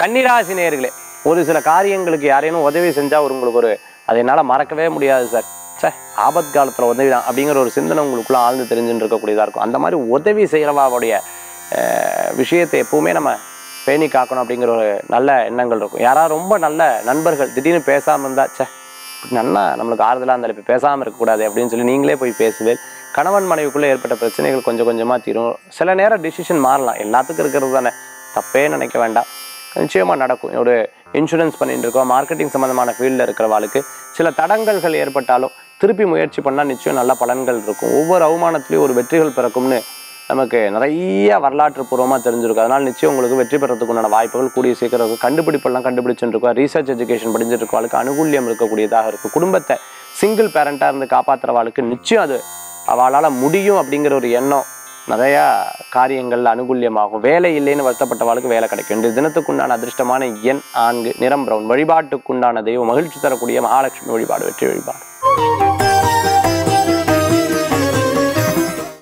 கன்னிராசி நேயர்களே ஒரு சில காரியங்களுக்கு யாரேனும் உதவி செஞ்சால் ஒரு உங்களுக்கு ஒரு அதை என்னால் மறக்கவே முடியாது சார் சே ஆபத் காலத்தில் உதவி தான் அப்படிங்கிற ஒரு சிந்தனை உங்களுக்குள்ள ஆழ்ந்து தெரிஞ்சுட்டு இருக்கக்கூடியதாக இருக்கும் அந்த மாதிரி உதவி செய்கிறவாவுடைய விஷயத்தை எப்பவுமே நம்ம பேணி காக்கணும் அப்படிங்கிற ஒரு நல்ல எண்ணங்கள் இருக்கும் யாராவது ரொம்ப நல்ல நண்பர்கள் திடீர்னு பேசாமல் இருந்தா ச்சே இப்படி நல்லா நம்மளுக்கு ஆறுதலாக இருந்தாலும் இப்போ பேசாமல் இருக்கக்கூடாது அப்படின்னு சொல்லி நீங்களே போய் பேசுவேன் கணவன் மனைவிக்குள்ளே ஏற்பட்ட பிரச்சனைகள் கொஞ்சம் கொஞ்சமாக தீரும் சில நேரம் டிசிஷன் மாறலாம் எல்லாத்துக்கும் இருக்கிறது தானே தப்பே நினைக்க வேண்டாம் நிச்சயமாக நடக்கும் ஒரு இன்சூரன்ஸ் பண்ணிட்டு இருக்கோம் மார்க்கெட்டிங் சம்மந்தமான ஃபீல்டில் இருக்கிறவாளுக்கு சில தடங்கல்கள் ஏற்பட்டாலும் திருப்பி முயற்சி பண்ணால் நிச்சயம் நல்ல பலன்கள் இருக்கும் ஒவ்வொரு அவமானத்துலேயும் ஒரு வெற்றிகள் பிறக்கும்னு நமக்கு நிறைய வரலாற்று பூர்வமாக தெரிஞ்சிருக்கும் அதனால் நிச்சயம் உங்களுக்கு வெற்றி பெறதுக்கு உண்டான வாய்ப்புகள் கூடிய சீக்கிரம் இருக்கும் கண்டுபிடிப்பெல்லாம் கண்டுபிடிச்சுட்டு இருக்கோம் ரீசர்ச் எஜுகேஷன் படிச்சுட்டு இருக்கவாளுக்கு அனுகூல்யம் இருக்கக்கூடியதாக இருக்கும் குடும்பத்தை சிங்கிள் பேரண்ட்டாக இருந்து காப்பாற்றுறவாளுக்கு நிச்சயம் அது அவளால் முடியும் அப்படிங்கிற ஒரு எண்ணம் நிறையா காரியங்கள் அனுகூல்யமாகும் வேலை இல்லைன்னு வருத்தப்பட்டவாளுக்கு வேலை கிடைக்கும் இன்று தினத்துக்குண்டான அதிர்ஷ்டமான எண் நான்கு நிறம் பிரவுன் வழிபாட்டுக்குண்டான தெய்வம் மகிழ்ச்சி தரக்கூடிய மகாலட்சுமி வழிபாடு வெற்றி வழிபாடு